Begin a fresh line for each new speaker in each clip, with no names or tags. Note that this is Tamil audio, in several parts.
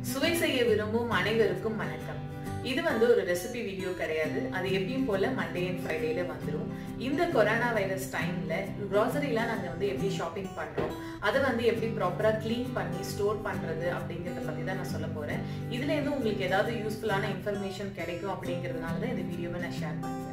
சுவை செய்ய விரும்பும் அனைவருக்கும் வணக்கம் இது வந்து ஒரு ரெசிபி வீடியோ கிடையாது அது எப்பயும் போல மண்டே அண்ட் ஃப்ரைடேல வந்துடும் இந்த கொரோனா வைரஸ் டைம்ல க்ராசரிலாம் நாங்கள் வந்து எப்படி ஷாப்பிங் பண்றோம் அதை வந்து எப்படி ப்ராப்பரா க்ளீன் பண்ணி ஸ்டோர் பண்றது அப்படிங்கிறத பத்தி தான் நான் சொல்ல போறேன் இதுல இருந்து உங்களுக்கு ஏதாவது யூஸ்ஃபுல்லான இன்ஃபர்மேஷன் கிடைக்கும் அப்படிங்கிறதுனால தான் இந்த வீடியோவை நான் ஷேர் பண்ணுறேன்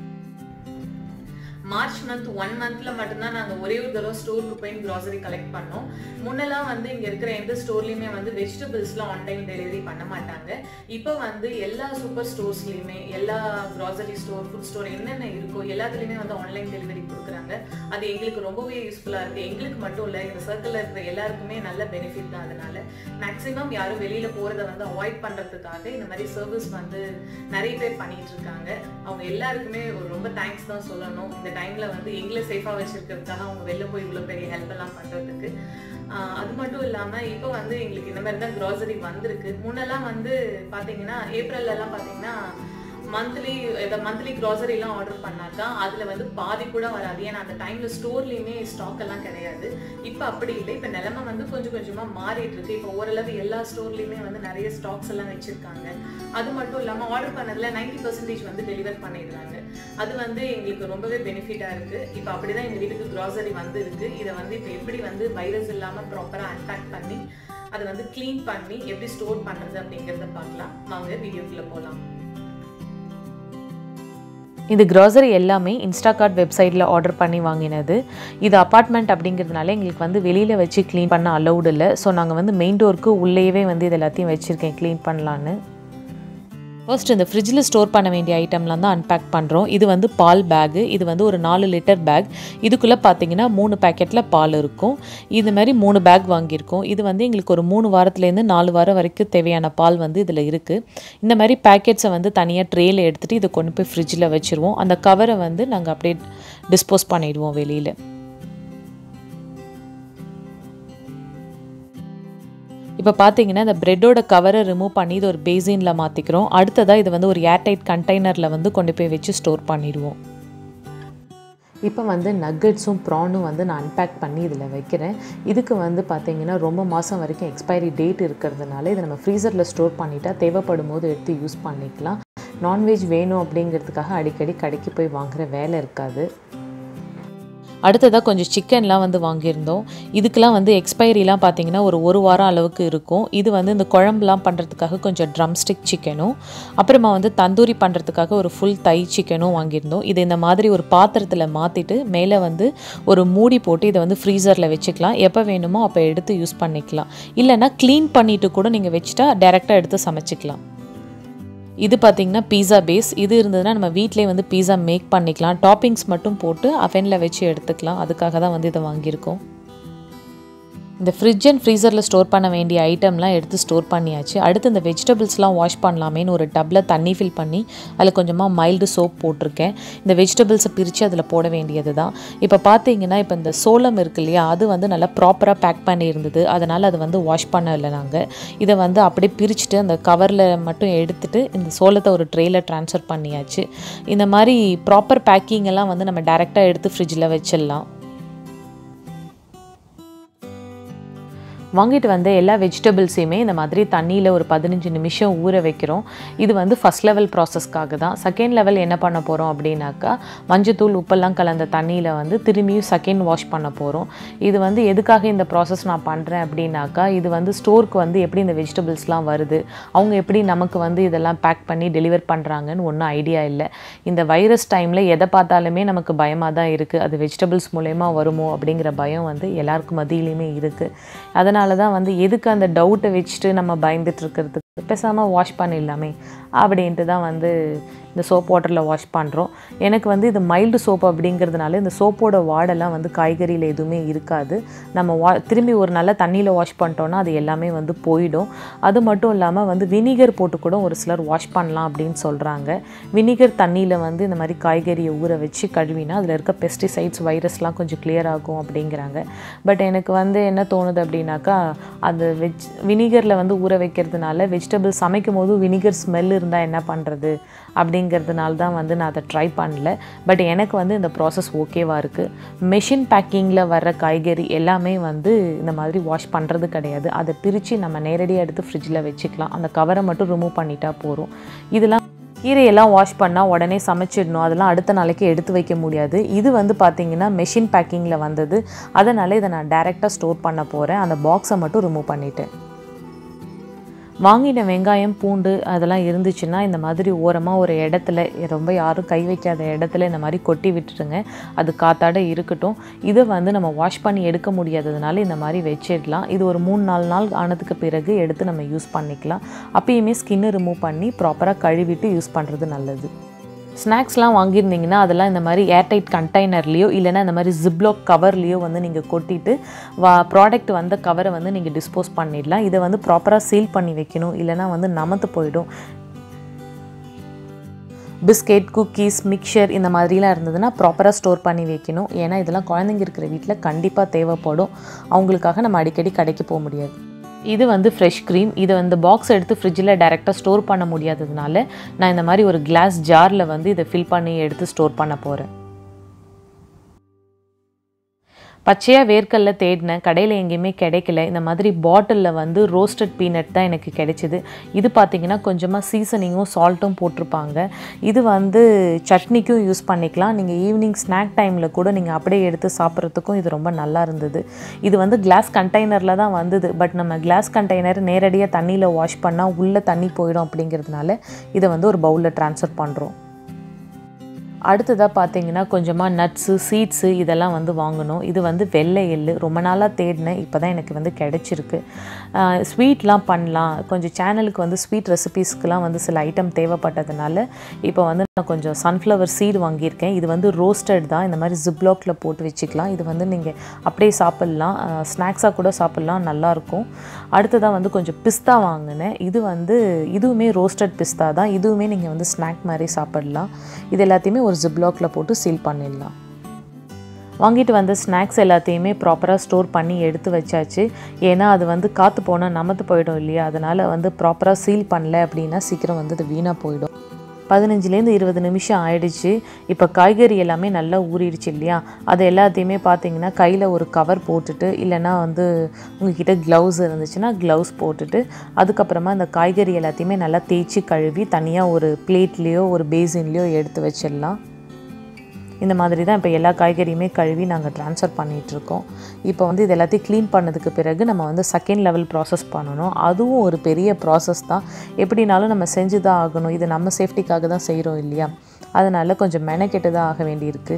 மார்ச் மந்த் ஒன் மந்த்ல மட்டும்தான் நாங்கள் ஒரே ஒரு தடவை ஸ்டோருக்கு போய் க்ராசரி கலெக்ட் பண்ணோம் முன்னெல்லாம் வந்து இங்கே இருக்கிற எந்த ஸ்டோர்லையுமே வந்து வெஜிடபிள்ஸ்லாம் ஆன்லைன் டெலிவரி பண்ண மாட்டாங்க இப்போ வந்து எல்லா சூப்பர் ஸ்டோர்ஸ்லையுமே எல்லா க்ராசரி ஸ்டோர் ஃபுட் ஸ்டோர் என்னென்ன இருக்கோ எல்லாத்துலேயுமே வந்து ஆன்லைன் டெலிவரி கொடுக்குறாங்க அது எங்களுக்கு ரொம்பவே யூஸ்ஃபுல்லாக இருக்குது எங்களுக்கு மட்டும் இல்லை இந்த சர்க்கிளில் இருக்கிற எல்லாருக்குமே நல்ல பெனிஃபிட் தான் அதனால மேக்ஸிமம் யாரும் வெளியில் போகிறத வந்து அவாய்ட் பண்ணுறதுக்காக இந்த மாதிரி சர்வீஸ் வந்து நிறைய பேர் பண்ணிட்டு இருக்காங்க அவங்க எல்லாருக்குமே ஒரு ரொம்ப தேங்க்ஸ் தான் சொல்லணும் இந்த டைம்ல வந்து எங்களை சேஃபா வச்சிருக்கிறதுக்காக அவங்க வெளில போய் இவ்வளோ பெரிய ஹெல்ப் எல்லாம் பண்றதுக்கு ஆஹ் அது மட்டும் இல்லாம இப்போ வந்து எங்களுக்கு இந்த மாதிரி தான் க்ராசரி வந்திருக்கு முன்னெல்லாம் வந்து பாத்தீங்கன்னா ஏப்ரல்ல எல்லாம் பாத்தீங்கன்னா மந்த்லி மந்த்லி க்ராசரிலாம் ஆர்டர் பண்ணாக்கா அதில் வந்து பாதி கூட வராது ஏன்னா அந்த டைமில் ஸ்டோர்லேயுமே ஸ்டாக் எல்லாம் கிடையாது இப்போ அப்படி இல்லை இப்போ நிலமை வந்து கொஞ்சம் கொஞ்சமாக மாறிட்டு இருக்கு இப்போ ஓரளவு எல்லா ஸ்டோர்லேயுமே வந்து நிறைய ஸ்டாக்ஸ் எல்லாம் வச்சுருக்காங்க அது மட்டும் இல்லாமல் ஆர்டர் பண்ணதில் நைன்டி பர்சன்டேஜ் வந்து டெலிவர் பண்ணிடுறாங்க அது வந்து எங்களுக்கு ரொம்பவே பெனிஃபிட்டாக இருக்குது இப்போ அப்படி தான் எங்கள் வீட்டுக்கு க்ராசரி வந்து இருக்குது இதை வந்து இப்போ எப்படி வந்து வைரஸ் இல்லாமல் ப்ராப்பராக அன்பேக் பண்ணி அதை வந்து க்ளீன் பண்ணி எப்படி ஸ்டோர் பண்ணுறது அப்படிங்கிறத பார்க்கலாம் வாங்க வீடியோக்குள்ளே போகலாம்
இது க்ராசரி எல்லாமே இன்ஸ்டாகார்ட் வெப்சைட்டில் ஆர்டர் பண்ணி வாங்கினது இது அப்பார்ட்மெண்ட் அப்படிங்கிறதுனால எங்களுக்கு வந்து வெளியில் வச்சு க்ளீன் பண்ண அலௌடு இல்லை ஸோ நாங்கள் வந்து மெயின் டோருக்கு உள்ளேயே வந்து இது எல்லாத்தையும் வச்சுருக்கேன் க்ளீன் பண்ணலான்னு ஃபர்ஸ்ட் இந்த ஃப்ரிட்ஜில் ஸ்டோர் பண்ண வேண்டிய ஐட்டம்லாம் தான் அன்பேக் பண்ணுறோம் இது வந்து பால் பேகு இது வந்து ஒரு நாலு லிட்டர் பேக் இதுக்குள்ளே பார்த்தீங்கன்னா மூணு பேக்கெட்டில் பால் இருக்கும் இது மாதிரி மூணு பேக் வாங்கியிருக்கோம் இது வந்து எங்களுக்கு ஒரு மூணு வாரத்துலேருந்து நாலு வாரம் வரைக்கும் தேவையான பால் வந்து இதில் இருக்குது இந்த மாதிரி பேக்கெட்ஸை வந்து தனியாக ட்ரேயில் எடுத்துகிட்டு இதை கொண்டு போய் ஃப்ரிட்ஜில் வச்சுருவோம் அந்த கவரை வந்து நாங்கள் அப்படியே டிஸ்போஸ் பண்ணிடுவோம் வெளியில் இப்போ பார்த்தீங்கன்னா இந்த ப்ரெட்டோட கவரை ரிமூவ் பண்ணி இது ஒரு பேசினில் மாற்றிக்கிறோம் அடுத்ததாக இது வந்து ஒரு ஏர்டைட் கண்டெய்னரில் வந்து கொண்டு போய் வச்சு ஸ்டோர் பண்ணிடுவோம் இப்போ வந்து நக்கட்ஸும் ப்ரானும் வந்து நான் அன்பேக் பண்ணி இதில் வைக்கிறேன் இதுக்கு வந்து பார்த்திங்கன்னா ரொம்ப மாதம் வரைக்கும் எக்ஸ்பைரி டேட் இருக்கிறதுனால இதை நம்ம ஃப்ரீசரில் ஸ்டோர் பண்ணிட்டா தேவைப்படும் போது எடுத்து யூஸ் பண்ணிக்கலாம் நான்வெஜ் வேணும் அப்படிங்கிறதுக்காக அடிக்கடி கடைக்கு போய் வாங்குகிற வேலை இருக்காது அடுத்ததாக கொஞ்சம் சிக்கன்லாம் வந்து வாங்கியிருந்தோம் இதுக்கெலாம் வந்து எக்ஸ்பைரிலாம் பார்த்தீங்கன்னா ஒரு ஒரு வாரம் அளவுக்கு இருக்கும் இது வந்து இந்த குழம்புலாம் பண்ணுறதுக்காக கொஞ்சம் ட்ரம் ஸ்டிக் சிக்கனும் அப்புறமா வந்து தந்தூரி பண்ணுறதுக்காக ஒரு ஃபுல் தை சிக்கனும் வாங்கியிருந்தோம் இது இந்த மாதிரி ஒரு பாத்திரத்தில் மாற்றிட்டு மேலே வந்து ஒரு மூடி போட்டு இதை வந்து ஃப்ரீசரில் வச்சுக்கலாம் எப்போ வேணுமோ அப்போ எடுத்து யூஸ் பண்ணிக்கலாம் இல்லைன்னா க்ளீன் பண்ணிவிட்டு கூட நீங்கள் வச்சுட்டா டேரெக்டாக எடுத்து சமைச்சிக்கலாம் இது பார்த்திங்கன்னா பீஸா பேஸ் இது இருந்ததுன்னா நம்ம வீட்டிலே வந்து பீஸா மேக் பண்ணிக்கலாம் டாப்பிங்ஸ் மட்டும் போட்டு அவனில் வச்சு எடுத்துக்கலாம் அதுக்காக தான் வந்து இதை வாங்கியிருக்கோம் இந்த ஃப்ரிட்ஜ் அண்ட் ஃப்ரீசரில் ஸ்டோர் பண்ண வேண்டிய ஐட்டம்லாம் எடுத்து ஸ்டோர் பண்ணியாச்சு அடுத்து இந்த வெஜிடபிள்ஸ்லாம் வாஷ் பண்ணலாமேன்னு ஒரு டப்பில் தண்ணி ஃபில் பண்ணி அதில் கொஞ்சமாக மைல்டு சோப் போட்டிருக்கேன் இந்த வெஜிடபிள்ஸை பிரித்து அதில் போட வேண்டியது தான் இப்போ பார்த்தீங்கன்னா இப்போ இந்த சோளம் இருக்கு இல்லையா அது வந்து நல்லா ப்ராப்பராக பேக் பண்ணி இருந்தது அதனால் அதை வந்து வாஷ் பண்ணலை நாங்கள் இதை வந்து அப்படியே பிரிச்சுட்டு அந்த கவரில் மட்டும் எடுத்துகிட்டு இந்த சோளத்தை ஒரு ட்ரேயில் ட்ரான்ஸ்ஃபர் பண்ணியாச்சு இந்த மாதிரி ப்ராப்பர் பேக்கிங் எல்லாம் வந்து நம்ம டேரெக்டாக எடுத்து ஃப்ரிட்ஜில் வச்சிடலாம் வாங்கிட்டு வந்த எல்லா வெஜிடபிள்ஸையுமே இந்த மாதிரி தண்ணியில் ஒரு பதினஞ்சு நிமிஷம் ஊற வைக்கிறோம் இது வந்து ஃபஸ்ட் லெவல் ப்ராசஸ்க்காக தான் செகண்ட் லெவல் என்ன பண்ண போகிறோம் அப்படின்னாக்கா மஞ்சத்தூள் உப்பெல்லாம் கலந்த தண்ணியில் வந்து திரும்பியும் செகண்ட் வாஷ் பண்ண போகிறோம் இது வந்து எதுக்காக இந்த ப்ராசஸ் நான் பண்ணுறேன் அப்படின்னாக்கா இது வந்து ஸ்டோருக்கு வந்து எப்படி இந்த வெஜிடபிள்ஸ்லாம் வருது அவங்க எப்படி நமக்கு வந்து இதெல்லாம் பேக் பண்ணி டெலிவர் பண்ணுறாங்கன்னு ஒன்றும் ஐடியா இல்லை இந்த வைரஸ் டைமில் எதை பார்த்தாலுமே நமக்கு பயமாக தான் இருக்குது அது வெஜிடபிள்ஸ் மூலயமா வருமோ அப்படிங்கிற பயம் வந்து எல்லாருக்கும் மத்தியிலையுமே இருக்குது அதனால் அதனால தான் வந்து எதுக்கு அந்த டவுட்டை வச்சுட்டு நம்ம பயந்துட்டு இருக்கிறதுக்கு பேசாமல் வாஷ் பண்ணிடலாமே அப்படின்ட்டு தான் வந்து இந்த சோப் வாட்டரில் வாஷ் பண்ணுறோம் எனக்கு வந்து இது மைல்டு சோப் அப்படிங்கிறதுனால இந்த சோப்போட வாடெல்லாம் வந்து காய்கறியில் எதுவுமே இருக்காது நம்ம வா திரும்பி ஒரு நல்ல தண்ணியில் வாஷ் பண்ணிட்டோன்னா அது எல்லாமே வந்து போயிடும் அது மட்டும் இல்லாமல் வந்து வினிகர் போட்டு கூட ஒரு சிலர் வாஷ் பண்ணலாம் அப்படின்னு சொல்கிறாங்க வினிகர் தண்ணியில் வந்து இந்த மாதிரி காய்கறியை ஊற வச்சு கழுவினா அதில் இருக்க பெஸ்டிசைட்ஸ் வைரஸ்லாம் கொஞ்சம் கிளியர் ஆகும் அப்படிங்கிறாங்க பட் எனக்கு வந்து என்ன தோணுது அப்படின்னாக்கா அது வெஜ் வினிகரில் வந்து ஊற வைக்கிறதுனால வெஜ் வெஜிடபிள் சமைக்கும் போது வினிகர் ஸ்மெல் இருந்தால் என்ன பண்ணுறது அப்படிங்கிறதுனால தான் வந்து நான் அதை ட்ரை பண்ணல பட் எனக்கு வந்து இந்த ப்ராசஸ் ஓகேவாக இருக்குது மெஷின் பேக்கிங்கில் வர்ற காய்கறி எல்லாமே வந்து இந்த மாதிரி வாஷ் பண்ணுறது கிடையாது அதை பிரித்து நம்ம நேரடியாக எடுத்து ஃப்ரிட்ஜில் வச்சுக்கலாம் அந்த கவரை மட்டும் ரிமூவ் பண்ணிட்டா போதும் இதெல்லாம் கீரையெல்லாம் வாஷ் பண்ணால் உடனே சமைச்சிடணும் அதெல்லாம் அடுத்த நாளைக்கு எடுத்து வைக்க முடியாது இது வந்து பார்த்திங்கன்னா மெஷின் பேக்கிங்கில் வந்தது அதனால் இதை நான் டைரெக்டாக ஸ்டோர் பண்ண போகிறேன் அந்த பாக்ஸை மட்டும் ரிமூவ் பண்ணிட்டேன் வாங்கின வெங்காயம் பூண்டு அதெல்லாம் இருந்துச்சுன்னா இந்த மாதிரி ஓரமாக ஒரு இடத்துல ரொம்ப யாரும் கை வைக்காத இடத்துல இந்த மாதிரி கொட்டி விட்டுருங்க அது காத்தாட இருக்கட்டும் இதை வந்து நம்ம வாஷ் பண்ணி எடுக்க முடியாததுனால இந்த மாதிரி வச்சிடலாம் இது ஒரு மூணு நாலு நாள் ஆனதுக்கு பிறகு எடுத்து நம்ம யூஸ் பண்ணிக்கலாம் அப்பயுமே ஸ்கின்னு ரிமூவ் பண்ணி ப்ராப்பராக கழுவிட்டு யூஸ் பண்ணுறது நல்லது ஸ்நாக்ஸ்லாம் வாங்கியிருந்தீங்கன்னா அதெல்லாம் இந்த மாதிரி ஏர்டைட் கண்டெய்னர்லேயோ இல்லைன்னா இந்த மாதிரி ஜிப்லாக் கவர்லேயோ வந்து நீங்கள் கொட்டிட்டு வா ப்ராடக்ட் வந்த கவரை வந்து நீங்கள் டிஸ்போஸ் பண்ணிடலாம் இதை வந்து ப்ராப்பராக சீல் பண்ணி வைக்கணும் இல்லைன்னா வந்து நமத்து போயிடும் பிஸ்கெட் குக்கீஸ் மிக்சர் இந்த மாதிரிலாம் இருந்ததுன்னா ப்ராப்பராக ஸ்டோர் பண்ணி வைக்கணும் ஏன்னா இதெல்லாம் குழந்தைங்க இருக்கிற வீட்டில் கண்டிப்பாக தேவைப்படும் அவங்களுக்காக நம்ம அடிக்கடி கடைக்கு போக முடியாது இது வந்து ஃப்ரெஷ் க்ரீம் இதை வந்து பாக்ஸ் எடுத்து ஃப்ரிட்ஜில் டைரெக்டாக ஸ்டோர் பண்ண முடியாததுனால நான் இந்த மாதிரி ஒரு கிளாஸ் ஜாரில் வந்து இதை ஃபில் பண்ணி எடுத்து ஸ்டோர் பண்ண போகிறேன் பச்சையாக வேர்க்கல்ல தேடினேன் கடையில் எங்கேயுமே கிடைக்கல இந்த மாதிரி பாட்டிலில் வந்து ரோஸ்டட் பீனட் தான் எனக்கு கிடைச்சிது இது பார்த்திங்கன்னா கொஞ்சமாக சீசனிங்கும் சால்ட்டும் போட்டிருப்பாங்க இது வந்து சட்னிக்கும் யூஸ் பண்ணிக்கலாம் நீங்கள் ஈவினிங் ஸ்நாக் டைமில் கூட நீங்கள் அப்படியே எடுத்து சாப்பிட்றதுக்கும் இது ரொம்ப நல்லா இருந்தது இது வந்து கிளாஸ் கண்டெய்னரில் தான் வந்தது பட் நம்ம கிளாஸ் கண்டெய்னர் நேரடியாக தண்ணியில் வாஷ் பண்ணால் உள்ளே தண்ணி போயிடும் அப்படிங்கிறதுனால இதை வந்து ஒரு பவுலில் ட்ரான்ஸ்ஃபர் பண்ணுறோம் அடுத்ததாக பார்த்தீங்கன்னா கொஞ்சமாக நட்ஸு சீட்ஸு இதெல்லாம் வந்து வாங்கணும் இது வந்து வெள்ளை எள்ளு ரொம்ப நாளாக தேடினேன் இப்போ தான் எனக்கு வந்து கிடச்சிருக்கு ஸ்வீட்லாம் பண்ணலாம் கொஞ்சம் சேனலுக்கு வந்து ஸ்வீட் ரெசிபீஸ்க்கெலாம் வந்து சில ஐட்டம் தேவைப்பட்டதுனால இப்போ வந்து நான் கொஞ்சம் சன்ஃப்ளவர் சீடு வாங்கியிருக்கேன் இது வந்து ரோஸ்டட் தான் இந்த மாதிரி ஜிப்லாக்ல போட்டு வச்சுக்கலாம் இது வந்து நீங்கள் அப்படியே சாப்பிட்லாம் ஸ்நாக்ஸாக கூட சாப்பிட்லாம் நல்லாயிருக்கும் அடுத்ததாக வந்து கொஞ்சம் பிஸ்தா வாங்கினேன் இது வந்து இதுவுமே ரோஸ்டட் பிஸ்தா தான் இதுவுமே நீங்கள் வந்து ஸ்நாக் மாதிரி சாப்பிட்லாம் இது எல்லாத்தையுமே ஒரு ஜிப்லாக்ல போட்டு சீல் பண்ணிடலாம் வாங்கிட்டு வந்த ஸ்நாக்ஸ் எல்லாத்தையுமே ப்ராப்பராக ஸ்டோர் பண்ணி எடுத்து வச்சாச்சு ஏன்னா அது வந்து காற்று போனால் நமத்து போயிடும் இல்லையா அதனால் வந்து ப்ராப்பராக சீல் பண்ணல அப்படின்னா சீக்கிரம் வந்து அது வீணாக போயிடும் பதினஞ்சுலேருந்து இருபது நிமிஷம் ஆயிடுச்சு இப்போ காய்கறி எல்லாமே நல்லா ஊறிடுச்சு இல்லையா அது எல்லாத்தையுமே பார்த்தீங்கன்னா கையில் ஒரு கவர் போட்டுட்டு இல்லைன்னா வந்து உங்ககிட்ட க்ளவுஸ் இருந்துச்சுன்னா க்ளவுஸ் போட்டுட்டு அதுக்கப்புறமா இந்த காய்கறி எல்லாத்தையுமே நல்லா தேய்ச்சி கழுவி தனியாக ஒரு பிளேட்லேயோ ஒரு பேசின்லேயோ எடுத்து வச்சிடலாம் இந்த மாதிரி தான் இப்போ எல்லா காய்கறியுமே கழுவி நாங்கள் ட்ரான்ஸ்ஃபர் பண்ணிகிட்ருக்கோம் இப்போ வந்து இது எல்லாத்தையும் க்ளீன் பண்ணதுக்கு பிறகு நம்ம வந்து செகண்ட் லெவல் ப்ராசஸ் பண்ணணும் அதுவும் ஒரு பெரிய ப்ராசஸ் தான் எப்படினாலும் நம்ம செஞ்சு தான் ஆகணும் இது நம்ம சேஃப்டிக்காக தான் செய்கிறோம் இல்லையா அதனால் கொஞ்சம் மெனக்கெட்டு தான் ஆக வேண்டியிருக்கு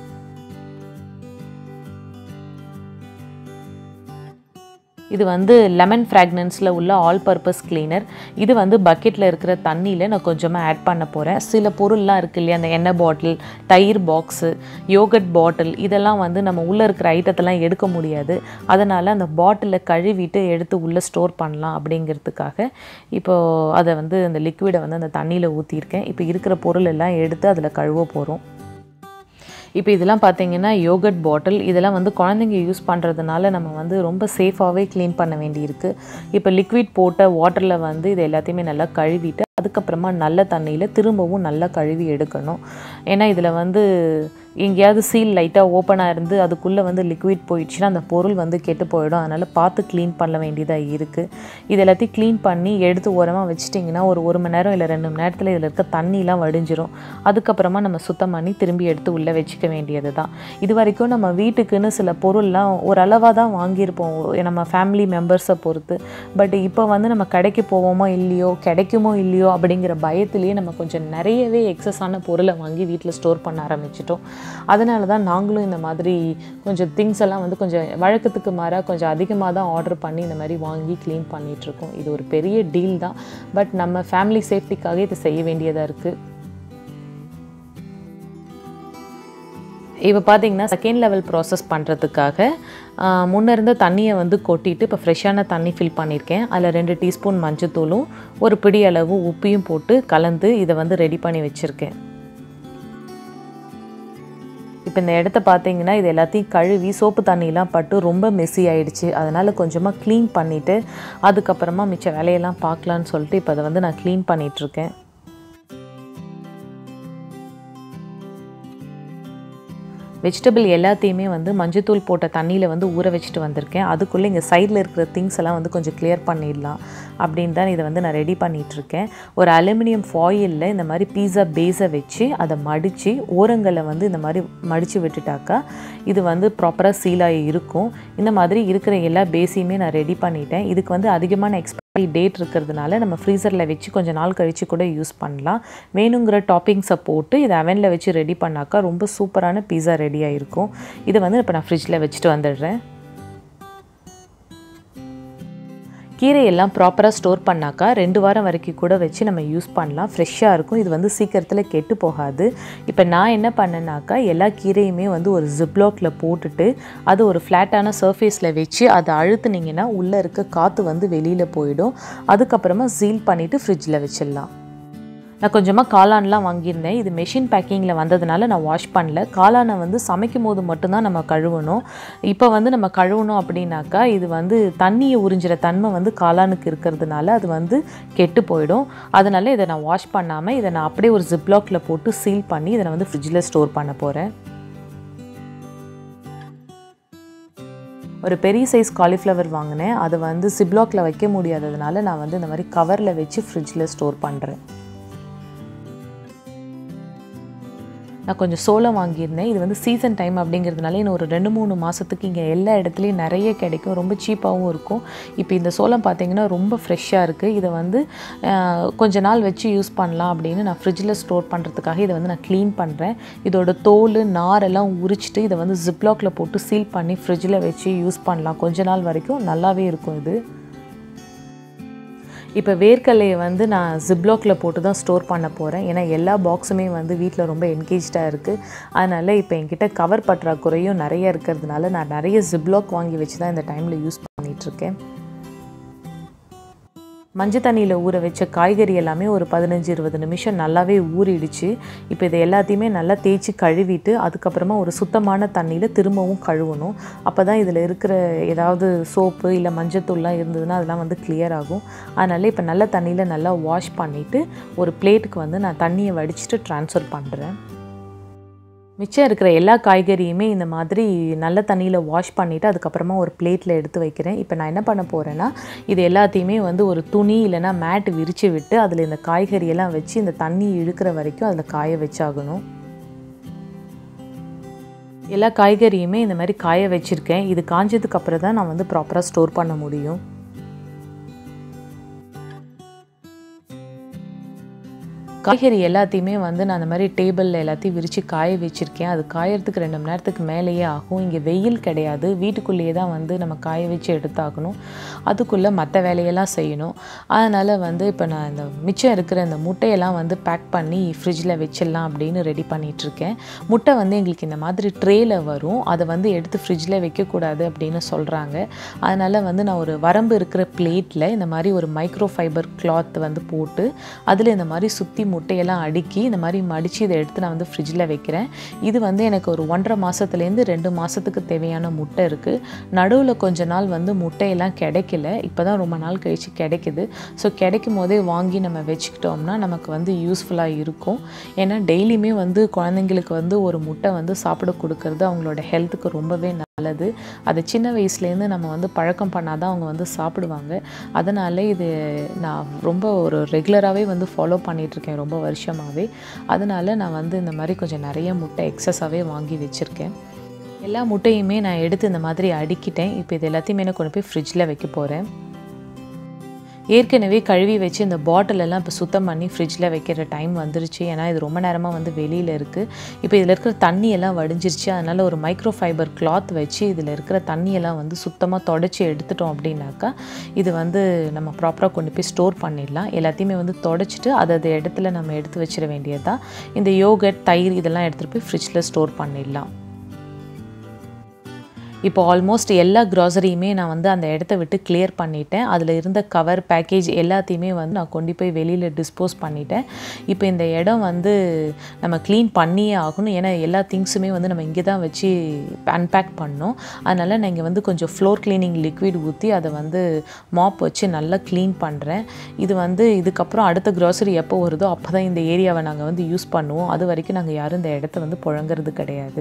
இது வந்து லெமன் ஃப்ராக்னன்ஸில் உள்ள ஆல் பர்பஸ் கிளீனர் இது வந்து பக்கெட்டில் இருக்கிற தண்ணியில் நான் கொஞ்சமாக ஆட் பண்ண போகிறேன் சில பொருள்லாம் இருக்குது இல்லையா அந்த எண்ணெய் பாட்டில் தயிர் பாக்ஸு யோகட் பாட்டில் இதெல்லாம் வந்து நம்ம உள்ளே இருக்கிற ஐட்டத்தெல்லாம் எடுக்க முடியாது அதனால் அந்த பாட்டிலில் கழுவிட்டு எடுத்து உள்ளே ஸ்டோர் பண்ணலாம் அப்படிங்கிறதுக்காக இப்போது அதை வந்து அந்த லிக்விடை வந்து அந்த தண்ணியில் ஊற்றிருக்கேன் இப்போ இருக்கிற பொருள் எல்லாம் எடுத்து அதில் கழுவ போகிறோம் இப்போ இதெல்லாம் பார்த்தீங்கன்னா யோகட் பாட்டில் இதெல்லாம் வந்து குழந்தைங்க யூஸ் பண்ணுறதுனால நம்ம வந்து ரொம்ப சேஃபாகவே க்ளீன் பண்ண வேண்டியிருக்கு இப்போ லிக்விட் போட்ட வாட்டரில் வந்து இது எல்லாத்தையுமே நல்லா கழுவிட்டு அதுக்கப்புறமா நல்ல தண்ணியில் திரும்பவும் நல்லா கழுவி எடுக்கணும் ஏன்னா இதில் வந்து எங்கேயாவது சீல் லைட்டாக ஓப்பனாக இருந்து அதுக்குள்ளே வந்து லிக்விட் போயிடுச்சுன்னா அந்த பொருள் வந்து கெட்டு போயிடும் அதனால் பார்த்து க்ளீன் பண்ண வேண்டியதாக இருக்குது இது எல்லாத்தையும் க்ளீன் பண்ணி எடுத்து ஓரமாக வச்சிட்டிங்கன்னா ஒரு ஒரு மணி நேரம் இல்லை ரெண்டு மணி நேரத்தில் இதில் இருக்க தண்ணிலாம் வடிஞ்சிரும் அதுக்கப்புறமா நம்ம சுத்தம் பண்ணி திரும்பி எடுத்து உள்ளே வச்சுக்க வேண்டியது தான் இது வரைக்கும் நம்ம வீட்டுக்குன்னு சில பொருள்லாம் ஒரு அளவாக தான் வாங்கியிருப்போம் நம்ம ஃபேமிலி மெம்பர்ஸை பொறுத்து பட் இப்போ வந்து நம்ம கடைக்கு போவோமோ இல்லையோ கிடைக்குமோ இல்லையோ அப்படிங்கிற பயத்திலேயே நம்ம கொஞ்சம் நிறையவே எக்ஸஸான பொருளை வாங்கி வீட்டில் ஸ்டோர் பண்ண ஆரம்பிச்சிட்டோம் அதனால தான் நாங்களும் இந்த மாதிரி கொஞ்சம் திங்ஸ் எல்லாம் வந்து கொஞ்சம் வழக்கத்துக்கு மாறாக கொஞ்சம் அதிகமாக தான் ஆர்டர் பண்ணி இந்த மாதிரி வாங்கி க்ளீன் பண்ணிகிட்ருக்கோம் இது ஒரு பெரிய டீல் தான் பட் நம்ம ஃபேமிலி சேஃப்டிக்காக இதை செய்ய வேண்டியதாக இருக்குது இப்போ பார்த்தீங்கன்னா செகண்ட் லெவல் ப்ராசஸ் பண்ணுறதுக்காக முன்ன இருந்த தண்ணியை வந்து கொட்டிட்டு இப்போ ஃப்ரெஷ்ஷான தண்ணி ஃபில் பண்ணியிருக்கேன் அதில் ரெண்டு டீஸ்பூன் மஞ்சத்தூளும் ஒரு பிடி அளவு உப்பையும் போட்டு கலந்து இதை வந்து ரெடி பண்ணி வச்சுருக்கேன் இப்போ இந்த இடத்த பார்த்தீங்கன்னா இது எல்லாத்தையும் கழுவி சோப்பு தண்ணியெலாம் பட்டு ரொம்ப மெஸ்ஸி ஆயிடுச்சு அதனால் கொஞ்சமாக க்ளீன் பண்ணிவிட்டு அதுக்கப்புறமா மிச்ச வேலையெல்லாம் பார்க்கலான்னு சொல்லிட்டு இப்போ அதை வந்து நான் க்ளீன் பண்ணிகிட்ருக்கேன் வெஜிடபிள் எல்லாத்தையுமே வந்து மஞ்சத்தூள் போட்ட தண்ணியில் வந்து ஊற வச்சுட்டு வந்திருக்கேன் அதுக்குள்ளே இங்கே சைடில் இருக்கிற திங்ஸ் எல்லாம் வந்து கொஞ்சம் கிளியர் பண்ணிடலாம் அப்படின்னு தான் இதை வந்து நான் ரெடி பண்ணிகிட்ருக்கேன் ஒரு அலுமினியம் ஃபாயிலில் இந்த மாதிரி பீஸா பேஸை வச்சு அதை மடித்து ஓரங்களை வந்து இந்த மாதிரி மடித்து விட்டுட்டாக்கா இது வந்து ப்ராப்பராக சீலாகி இருக்கும் இந்த மாதிரி இருக்கிற எல்லா பேஸையுமே நான் ரெடி பண்ணிட்டேன் இதுக்கு வந்து அதிகமான எக்ஸ்பைரி டேட் இருக்கிறதுனால நம்ம ஃப்ரீசரில் வச்சு கொஞ்சம் நாள் கழித்து கூட யூஸ் பண்ணலாம் வேணுங்கிற டாப்பிங்ஸை போட்டு இதை அவனில் வச்சு ரெடி பண்ணாக்கா ரொம்ப சூப்பரான பீஸா ரெடி ஆகிருக்கும் இதை வந்து இப்போ நான் ஃப்ரிட்ஜில் வச்சுட்டு வந்துடுறேன் கீரையெல்லாம் ப்ராப்பராக ஸ்டோர் பண்ணாக்கா ரெண்டு வாரம் வரைக்கும் கூட வச்சு நம்ம யூஸ் பண்ணலாம் ஃப்ரெஷ்ஷாக இருக்கும் இது வந்து சீக்கிரத்தில் கெட்டு போகாது இப்போ நான் என்ன பண்ணேனாக்கா எல்லா கீரையுமே வந்து ஒரு ஜிப்லாக்ல போட்டுட்டு அது ஒரு ஃப்ளாட்டான சர்ஃபேஸில் வச்சு அதை அழுத்துனீங்கன்னா உள்ளே இருக்க காற்று வந்து வெளியில் போயிடும் அதுக்கப்புறமா சீல் பண்ணிவிட்டு ஃப்ரிட்ஜில் வச்சிடலாம் நான் கொஞ்சமாக காளான்லாம் வாங்கியிருந்தேன் இது மெஷின் பேக்கிங்கில் வந்ததுனால நான் வாஷ் பண்ணல காளானை வந்து சமைக்கும் போது மட்டும்தான் நம்ம கழுவணும் இப்போ வந்து நம்ம கழுவணும் அப்படின்னாக்கா இது வந்து தண்ணியை உறிஞ்சிற தன்மை வந்து காளானுக்கு இருக்கிறதுனால அது வந்து கெட்டு போயிடும் அதனால இதை நான் வாஷ் பண்ணாமல் இதை நான் அப்படியே ஒரு ஜிப்லாக்ல போட்டு சீல் பண்ணி இதை நான் வந்து ஃப்ரிட்ஜில் ஸ்டோர் பண்ண போகிறேன் ஒரு பெரிய சைஸ் காலிஃப்ளவர் வாங்கினேன் அதை வந்து சிப்லாக்ல வைக்க முடியாததுனால நான் வந்து இந்த மாதிரி கவரில் வச்சு ஃப்ரிட்ஜில் ஸ்டோர் பண்ணுறேன் நான் கொஞ்சம் சோளம் வாங்கியிருந்தேன் இது வந்து சீசன் டைம் அப்படிங்கிறதுனால இன்னும் ஒரு ரெண்டு மூணு மாதத்துக்கு இங்கே எல்லா இடத்துலையும் நிறைய கிடைக்கும் ரொம்ப சீப்பாகவும் இருக்கும் இப்போ இந்த சோளம் பார்த்தீங்கன்னா ரொம்ப ஃப்ரெஷ்ஷாக இருக்குது இதை வந்து ஆஹ், கொஞ்ச நாள் வச்சு யூஸ் பண்ணலாம் அப்படின்னு நான் ஃப்ரிட்ஜில் ஸ்டோர் பண்ணுறதுக்காக இதை வந்து நான் க்ளீன் பண்ணுறேன் இதோட தோல் நாரெல்லாம் உரிச்சிட்டு இதை வந்து ஜிப்லாக்ல போட்டு சீல் பண்ணி ஃப்ரிட்ஜில் வச்சு யூஸ் பண்ணலாம் கொஞ்ச நாள் வரைக்கும் நல்லாவே இருக்கும் இது இப்போ வேர்க்கடலையை வந்து நான் ஜிப்லாக்ல போட்டு தான் ஸ்டோர் பண்ண போகிறேன் ஏன்னா எல்லா பாக்ஸுமே வந்து வீட்டில் ரொம்ப என்கேஜ்டாக இருக்குது அதனால் இப்போ என்கிட்ட கவர் பற்றாக்குறையும் நிறைய இருக்கிறதுனால நான் நிறைய ஜிப்லாக் வாங்கி வச்சு தான் இந்த டைமில் யூஸ் பண்ணிகிட்ருக்கேன் மஞ்சள் தண்ணியில் ஊற வச்ச காய்கறி எல்லாமே ஒரு பதினஞ்சு இருபது நிமிஷம் நல்லாவே ஊறிடுச்சு இப்போ இதை எல்லாத்தையுமே நல்லா தேய்ச்சி கழுவிட்டு அதுக்கப்புறமா ஒரு சுத்தமான தண்ணியில் திரும்பவும் கழுவணும் அப்போ தான் இதில் இருக்கிற ஏதாவது சோப்பு இல்லை மஞ்சத்தூள்லாம் இருந்ததுன்னா அதெல்லாம் வந்து கிளியர் ஆகும் அதனால் இப்போ நல்ல தண்ணியில் நல்லா வாஷ் பண்ணிவிட்டு ஒரு பிளேட்டுக்கு வந்து நான் தண்ணியை வடிச்சிட்டு ட்ரான்ஸ்ஃபர் பண்ணுறேன் மிச்சம் இருக்கிற எல்லா காய்கறியுமே இந்த மாதிரி நல்ல தண்ணியில் வாஷ் பண்ணிவிட்டு அதுக்கப்புறமா ஒரு பிளேட்டில் எடுத்து வைக்கிறேன் இப்போ நான் என்ன பண்ண போகிறேன்னா இது எல்லாத்தையுமே வந்து ஒரு துணி இல்லைன்னா மேட் விரித்து விட்டு அதில் இந்த காய்கறியெல்லாம் வச்சு இந்த தண்ணி இழுக்கிற வரைக்கும் அதில் காய வச்சாகணும் எல்லா காய்கறியுமே இந்த மாதிரி காய வச்சுருக்கேன் இது காஞ்சதுக்கு அப்புறம் தான் நான் வந்து ப்ராப்பராக ஸ்டோர் பண்ண முடியும் காய்கறி எல்லாத்தையுமே வந்து நான் அந்த மாதிரி டேபிளில் எல்லாத்தையும் விரித்து காய வச்சுருக்கேன் அது காயறதுக்கு ரெண்டு மணி நேரத்துக்கு மேலேயே ஆகும் இங்கே வெயில் கிடையாது வீட்டுக்குள்ளேயே தான் வந்து நம்ம காய வச்சு எடுத்தாகணும் அதுக்குள்ளே மற்ற வேலையெல்லாம் செய்யணும் அதனால் வந்து இப்போ நான் இந்த மிச்சம் இருக்கிற இந்த முட்டையெல்லாம் வந்து பேக் பண்ணி ஃப்ரிட்ஜில் வச்சிடலாம் அப்படின்னு ரெடி பண்ணிகிட்ருக்கேன் முட்டை வந்து எங்களுக்கு இந்த மாதிரி ட்ரேயில் வரும் அதை வந்து எடுத்து ஃப்ரிட்ஜில் வைக்கக்கூடாது அப்படின்னு சொல்கிறாங்க அதனால் வந்து நான் ஒரு வரம்பு இருக்கிற பிளேட்டில் இந்த மாதிரி ஒரு மைக்ரோ ஃபைபர் கிளாத் வந்து போட்டு அதில் இந்த மாதிரி சுற்றி முட்டையெல்லாம் அடுக்கி இந்த மாதிரி மடித்து இதை எடுத்து நான் வந்து ஃப்ரிட்ஜில் வைக்கிறேன் இது வந்து எனக்கு ஒரு ஒன்றரை மாதத்துலேருந்து ரெண்டு மாதத்துக்கு தேவையான முட்டை இருக்குது நடுவில் கொஞ்ச நாள் வந்து முட்டையெல்லாம் கிடைக்கல இப்போ தான் ரொம்ப நாள் கழித்து கிடைக்குது ஸோ கிடைக்கும் போதே வாங்கி நம்ம வச்சுக்கிட்டோம்னா நமக்கு வந்து யூஸ்ஃபுல்லாக இருக்கும் ஏன்னா டெய்லியுமே வந்து குழந்தைங்களுக்கு வந்து ஒரு முட்டை வந்து சாப்பிட கொடுக்கறது அவங்களோட ஹெல்த்துக்கு ரொம்பவே நல்லது அது சின்ன வயசுலேருந்து நம்ம வந்து பழக்கம் பண்ணால் தான் அவங்க வந்து சாப்பிடுவாங்க அதனால் இது நான் ரொம்ப ஒரு ரெகுலராகவே வந்து ஃபாலோ பண்ணிகிட்ருக்கேன் ரொம்ப வருஷமாகவே அதனால் நான் வந்து இந்த மாதிரி கொஞ்சம் நிறைய முட்டை எக்ஸஸாகவே வாங்கி வச்சுருக்கேன் எல்லா முட்டையுமே நான் எடுத்து இந்த மாதிரி அடுக்கிட்டேன் இப்போ இது எல்லாத்தையுமே நான் கொண்டு போய் ஃப்ரிட்ஜில் வைக்க போகிறேன் ஏற்கனவே கழுவி வச்சு இந்த பாட்டில் எல்லாம் இப்போ சுத்தம் பண்ணி ஃப்ரிட்ஜில் வைக்கிற டைம் வந்துருச்சு ஏன்னா இது ரொம்ப நேரமாக வந்து வெளியில் இருக்குது இப்போ இதில் இருக்கிற தண்ணி எல்லாம் வடிஞ்சிருச்சு அதனால் ஒரு மைக்ரோ ஃபைபர் கிளாத் வச்சு இதில் இருக்கிற தண்ணியெல்லாம் வந்து சுத்தமாக தொடச்சி எடுத்துட்டோம் அப்படின்னாக்கா இது வந்து நம்ம ப்ராப்பராக கொண்டு போய் ஸ்டோர் பண்ணிடலாம் எல்லாத்தையுமே வந்து தொடச்சிட்டு அது அது இடத்துல நம்ம எடுத்து வச்சிட வேண்டியது தான் இந்த யோகட் தயிர் இதெல்லாம் எடுத்துகிட்டு போய் ஃப்ரிட்ஜில் ஸ்டோர் பண்ணிடலாம் இப்போ ஆல்மோஸ்ட் எல்லா க்ராசரியுமே நான் வந்து அந்த இடத்த விட்டு கிளியர் பண்ணிட்டேன் அதில் இருந்த கவர் பேக்கேஜ் எல்லாத்தையுமே வந்து நான் கொண்டு போய் வெளியில் டிஸ்போஸ் பண்ணிட்டேன் இப்போ இந்த இடம் வந்து நம்ம க்ளீன் பண்ணியே ஆகணும் ஏன்னா எல்லா திங்ஸுமே வந்து நம்ம இங்கே தான் வச்சு அன்பேக் பண்ணோம் அதனால் நான் இங்கே வந்து கொஞ்சம் ஃப்ளோர் க்ளீனிங் லிக்விட் ஊற்றி அதை வந்து மாப் வச்சு நல்லா க்ளீன் பண்ணுறேன் இது வந்து இதுக்கப்புறம் அடுத்த க்ராசரி எப்போ வருதோ அப்போ தான் இந்த ஏரியாவை நாங்கள் வந்து யூஸ் பண்ணுவோம் அது வரைக்கும் நாங்கள் யாரும் இந்த இடத்த வந்து புழங்குறது கிடையாது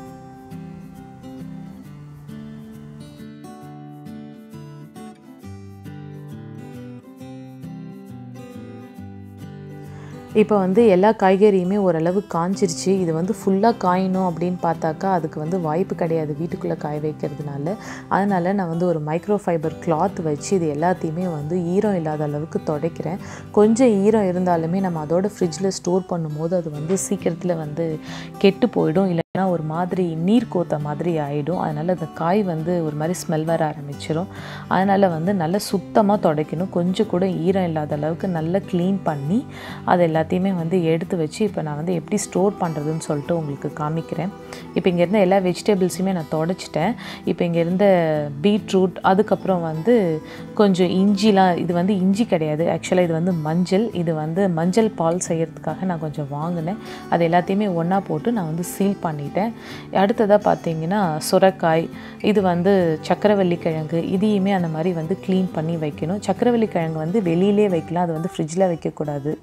இப்போ வந்து எல்லா காய்கறியுமே ஓரளவு காஞ்சிருச்சு இது வந்து ஃபுல்லாக காயணும் அப்படின்னு பார்த்தாக்கா அதுக்கு வந்து வாய்ப்பு கிடையாது வீட்டுக்குள்ளே காய வைக்கிறதுனால அதனால் நான் வந்து ஒரு மைக்ரோ ஃபைபர் கிளாத் வச்சு இது எல்லாத்தையுமே வந்து ஈரம் இல்லாத அளவுக்கு துடைக்கிறேன் கொஞ்சம் ஈரம் இருந்தாலுமே நம்ம அதோட ஃப்ரிட்ஜில் ஸ்டோர் பண்ணும்போது அது வந்து சீக்கிரத்தில் வந்து கெட்டு போயிடும் இல்லைன்னா ஒரு மாதிரி நீர் கோத்த மாதிரி ஆகிடும் அதனால் அந்த காய் வந்து ஒரு மாதிரி ஸ்மெல் வர ஆரம்பிச்சிடும் அதனால் வந்து நல்லா சுத்தமாக துடைக்கணும் கொஞ்சம் கூட ஈரம் இல்லாத அளவுக்கு நல்லா க்ளீன் பண்ணி அதை எல்லாத்தையுமே வந்து எடுத்து வச்சு இப்போ நான் வந்து எப்படி ஸ்டோர் பண்ணுறதுன்னு சொல்லிட்டு உங்களுக்கு காமிக்கிறேன் இப்போ இங்கே இருந்த எல்லா வெஜிடபிள்ஸுமே நான் தொடச்சிட்டேன் இப்போ இங்கே இருந்த பீட்ரூட் அதுக்கப்புறம் வந்து கொஞ்சம் இஞ்சிலாம் இது வந்து இஞ்சி கிடையாது ஆக்சுவலாக இது வந்து மஞ்சள் இது வந்து மஞ்சள் பால் செய்கிறதுக்காக நான் கொஞ்சம் வாங்கினேன் அது எல்லாத்தையுமே ஒன்றா போட்டு நான் வந்து சீல் பண்ணிட்டேன் அடுத்ததாக பார்த்தீங்கன்னா சுரக்காய் இது வந்து சக்கரவள்ளி கிழங்கு இதையுமே அந்த மாதிரி வந்து க்ளீன் பண்ணி வைக்கணும் சக்கரவள்ளி கிழங்கு வந்து வெளியிலே வைக்கலாம் அது வந்து ஃப்ரிட்ஜில் வைக்கக்கூடாது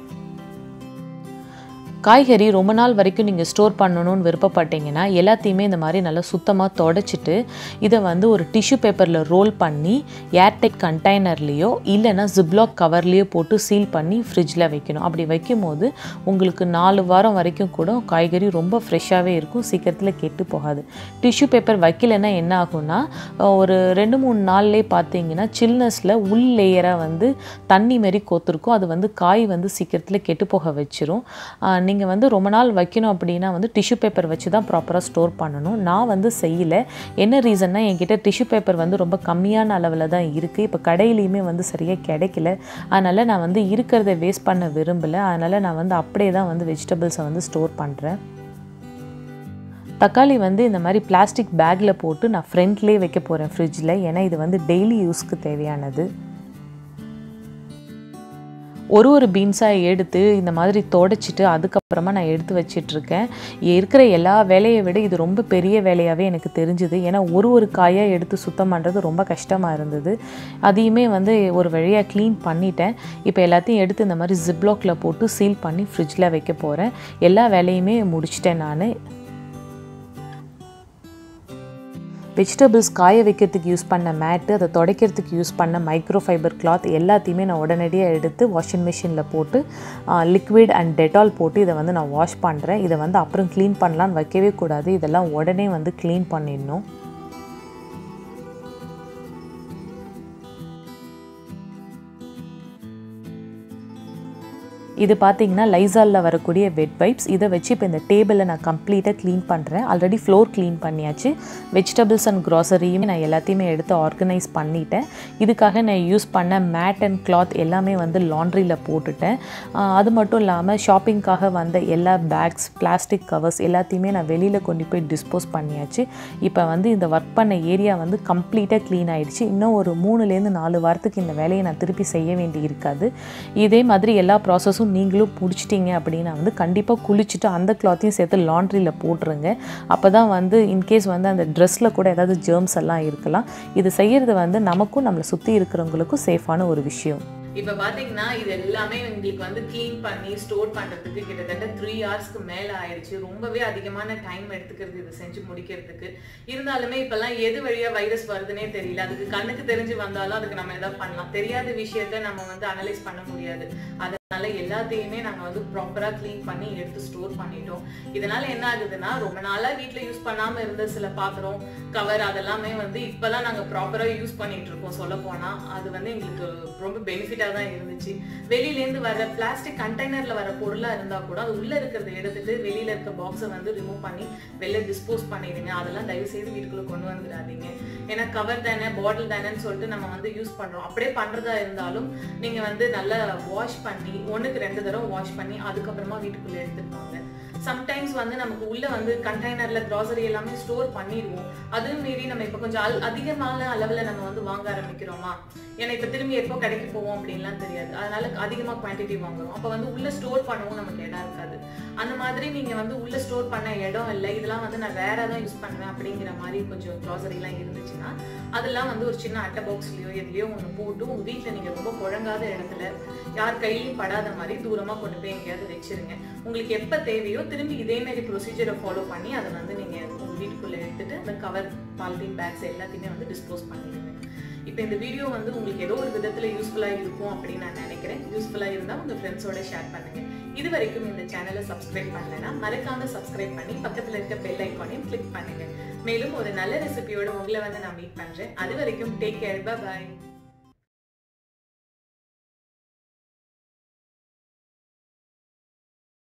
காய்கறி ரொம்ப நாள் வரைக்கும் நீங்கள் ஸ்டோர் பண்ணணும்னு விருப்பப்பட்டீங்கன்னா எல்லாத்தையுமே இந்த மாதிரி நல்லா சுத்தமாக தொடச்சிட்டு இதை வந்து ஒரு டிஷ்யூ பேப்பரில் ரோல் பண்ணி ஏர்டைட் கண்டெய்னர்லேயோ இல்லைன்னா ஜிப்லாக் கவர்லேயோ போட்டு சீல் பண்ணி ஃப்ரிட்ஜில் வைக்கணும் அப்படி வைக்கும் போது உங்களுக்கு நாலு வாரம் வரைக்கும் கூட காய்கறி ரொம்ப ஃப்ரெஷ்ஷாகவே இருக்கும் சீக்கிரத்தில் கெட்டு போகாது டிஷ்யூ பேப்பர் வைக்கலைன்னா என்ன ஆகும்னா ஒரு ரெண்டு மூணு நாள்லேயே பார்த்தீங்கன்னா சில்னஸில் உள் லேயராக வந்து தண்ணி மாரி கோத்துருக்கும் அது வந்து காய் வந்து சீக்கிரத்தில் கெட்டு போக வச்சிரும் நீங்கள் வந்து ரொம்ப நாள் வைக்கணும் அப்படின்னா வந்து டிஷ்யூ பேப்பர் வச்சு தான் ப்ராப்பராக ஸ்டோர் பண்ணணும் நான் வந்து செய்யலை என்ன ரீசன்னா என்கிட்ட டிஷ்யூ பேப்பர் வந்து ரொம்ப கம்மியான அளவில் தான் இருக்குது இப்போ கடையிலையுமே வந்து சரியாக கிடைக்கல அதனால் நான் வந்து இருக்கிறத வேஸ்ட் பண்ண விரும்பலை அதனால் நான் வந்து அப்படியே தான் வந்து வெஜிடபிள்ஸை வந்து ஸ்டோர் பண்ணுறேன் தக்காளி வந்து இந்த மாதிரி பிளாஸ்டிக் பேக்கில் போட்டு நான் ஃப்ரண்ட்லேயே வைக்க போகிறேன் ஃப்ரிட்ஜில் ஏன்னா இது வந்து டெய்லி யூஸ்க்கு தேவையானது ஒரு ஒரு பீன்ஸாக எடுத்து இந்த மாதிரி தொடச்சிட்டு அதுக்கப்புறமா நான் எடுத்து வச்சிட்ருக்கேன் இருக்கிற எல்லா வேலையை விட இது ரொம்ப பெரிய வேலையாகவே எனக்கு தெரிஞ்சுது ஏன்னா ஒரு ஒரு காயாக எடுத்து சுத்தம் பண்ணுறது ரொம்ப கஷ்டமாக இருந்தது அதையுமே வந்து ஒரு வழியாக க்ளீன் பண்ணிட்டேன் இப்போ எல்லாத்தையும் எடுத்து இந்த மாதிரி ஜிப்லாக்கில் போட்டு சீல் பண்ணி ஃப்ரிட்ஜில் வைக்க போகிறேன் எல்லா வேலையுமே முடிச்சிட்டேன் நான் வெஜிடபிள்ஸ் காய வைக்கிறதுக்கு யூஸ் பண்ண மேட்டு அதை துடைக்கிறதுக்கு யூஸ் பண்ண மைக்ரோ ஃபைபர் கிளாத் எல்லாத்தையுமே நான் உடனடியாக எடுத்து வாஷிங் மிஷினில் போட்டு லிக்விட் அண்ட் டெட்டால் போட்டு இதை வந்து நான் வாஷ் பண்ணுறேன் இதை வந்து அப்புறம் க்ளீன் பண்ணலான்னு வைக்கவே கூடாது இதெல்லாம் உடனே வந்து க்ளீன் பண்ணிடணும் இது பார்த்தீங்கன்னா லைசாலில் வரக்கூடிய வெட் வைப்ஸ் இதை வச்சு இப்போ இந்த டேபிளை நான் கம்ப்ளீட்டாக க்ளீன் பண்ணுறேன் ஆல்ரெடி ஃப்ளோர் க்ளீன் பண்ணியாச்சு வெஜிடபிள்ஸ் அண்ட் க்ராசரியுமே நான் எல்லாத்தையுமே எடுத்து ஆர்கனைஸ் பண்ணிட்டேன் இதுக்காக நான் யூஸ் பண்ண மேட் அண்ட் கிளாத் எல்லாமே வந்து லாண்ட்ரியில் போட்டுட்டேன் அது மட்டும் இல்லாமல் ஷாப்பிங்க்காக வந்த எல்லா பேக்ஸ் பிளாஸ்டிக் கவர்ஸ் எல்லாத்தையுமே நான் வெளியில் கொண்டு போய் டிஸ்போஸ் பண்ணியாச்சு இப்போ வந்து இந்த ஒர்க் பண்ண ஏரியா வந்து கம்ப்ளீட்டாக க்ளீன் ஆயிடுச்சு இன்னும் ஒரு மூணுலேருந்து நாலு வாரத்துக்கு இந்த வேலையை நான் திருப்பி செய்ய வேண்டி இருக்காது இதே மாதிரி எல்லா ப்ராசஸும் நீங்களும் பிடிச்சிட்டிங்க அப்படின்னா வந்து கண்டிப்பாக குளிச்சுட்டு அந்த கிளாத்தையும் சேர்த்து லாண்ட்ரியில் போட்டுருங்க அப்போ தான் வந்து இன்கேஸ் வந்து அந்த ட்ரெஸ்ஸில் கூட ஏதாவது ஜேர்ம்ஸ் எல்லாம் இருக்கலாம் இது செய்கிறது வந்து நமக்கும் நம்மளை சுற்றி இருக்கிறவங்களுக்கும் சேஃபான ஒரு விஷயம்
இப்போ பார்த்தீங்கன்னா இது எல்லாமே உங்களுக்கு வந்து க்ளீன் பண்ணி ஸ்டோர் பண்ணுறதுக்கு கிட்டத்தட்ட த்ரீ ஹவர்ஸ்க்கு மேலே ஆயிடுச்சு ரொம்பவே அதிகமான டைம் எடுத்துக்கிறது இது செஞ்சு முடிக்கிறதுக்கு இருந்தாலுமே இப்போல்லாம் எது வழியாக வைரஸ் வருதுன்னே தெரியல அதுக்கு கண்ணுக்கு தெரிஞ்சு வந்தாலும் அதுக்கு நம்ம எதாவது பண்ணலாம் தெரியாத விஷயத்த நம்ம வந்து அனலைஸ் பண்ண முடியாது அதனால எல்லாத்தையுமே நாங்கள் வந்து ப்ராப்பராக க்ளீன் பண்ணி எடுத்து ஸ்டோர் பண்ணிட்டோம் இதனால என்ன ஆகுதுன்னா ரொம்ப நாளாக வீட்டில் யூஸ் பண்ணாமல் இருந்த சில பாத்திரம் கவர் அதெல்லாமே வந்து இப்போதான் நாங்கள் ப்ராப்பராக யூஸ் பண்ணிட்டு இருக்கோம் சொல்ல போனால் அது வந்து எங்களுக்கு ரொம்ப பெனிஃபிட்டாக தான் இருந்துச்சு வெளியிலேருந்து வர பிளாஸ்டிக் கண்டெய்னரில் வர பொருளாக இருந்தால் கூட அது உள்ளே இருக்கிறத எடுத்துட்டு வெளியில் இருக்க பாக்ஸை வந்து ரிமூவ் பண்ணி வெளில டிஸ்போஸ் பண்ணிடுங்க அதெல்லாம் தயவு செய்து வீட்டுக்குள்ளே கொண்டு வந்துடாதீங்க ஏன்னா கவர் தானே பாட்டில் தானேன்னு சொல்லிட்டு நம்ம வந்து யூஸ் பண்ணுறோம் அப்படியே பண்ணுறதா இருந்தாலும் நீங்கள் வந்து நல்லா வாஷ் பண்ணி ஒன்றுக்கு ரெண்டு தடவை வாஷ் பண்ணி அதுக்கப்புறமா வீட்டுக்குள்ளே எடுத்துட்டு வாங்க சம்டைம்ஸ் வந்து நமக்கு உள்ள வந்து கண்டெய்னர்ல கிராசரி எல்லாமே ஸ்டோர் பண்ணிடுவோம் அதுவும் மீறி நம்ம இப்போ கொஞ்சம் அல்- அதிகமான அளவுல நம்ம வந்து வாங்க ஆரம்பிக்கிறோமா ஏன்னா இப்போ திரும்பி எப்போ கடைக்கு போவோம் அப்படின்லாம் தெரியாது அதனால அதிகமா குவான்டிட்டி வாங்குறோம் அப்போ வந்து உள்ள ஸ்டோர் பண்ணவும் நமக்கு இடம் இருக்காது அந்த மாதிரி நீங்க வந்து உள்ள ஸ்டோர் பண்ண இடம் இல்லை இதெல்லாம் வந்து நான் வேற தான் யூஸ் பண்ணுவேன் அப்படிங்கிற மாதிரி கொஞ்சம் கிராசரிலாம் இருந்துச்சுன்னா அதெல்லாம் வந்து ஒரு சின்ன அட்டை பாக்ஸ்லயோ எதுலயோ ஒன்று போட்டு உங்க வீட்டில் நீங்க ரொம்ப குழங்காத இடத்துல யார் கையிலையும் படாத மாதிரி தூரமா கொண்டு போய் எங்கேயாவது வச்சிருங்க உங்களுக்கு எப்ப தேவையோ திரும்பி இதே மாதிரி ப்ரொசீஜரை ஃபாலோ பண்ணி அதை வந்து நீங்க உங்க வீட்டுக்குள்ள எடுத்துட்டு அந்த கவர் பாலித்தீன் பேக்ஸ் எல்லாத்தையுமே வந்து டிஸ்போஸ் பண்ணிடுங்க இப்போ இந்த வீடியோ வந்து உங்களுக்கு ஏதோ ஒரு விதத்துல யூஸ்ஃபுல்லா இருக்கும் அப்படின்னு நான் நினைக்கிறேன் யூஸ்ஃபுல்லா இருந்தா உங்க ஃப்ரெண்ட்ஸோட ஷேர் பண்ணுங்க இது வரைக்கும் இந்த சேனலை சப்ஸ்கிரைப் பண்ணலைன்னா மறக்காம சப்ஸ்கிரைப் பண்ணி பக்கத்துல இருக்க பெல் ஐக்கானையும் கிளிக் பண்ணுங்க மேலும் ஒரு நல்ல ரெசிபியோட உங்களை வந்து நான் மீட் பண்றேன் அது வரைக்கும் டேக் கேர் பாய்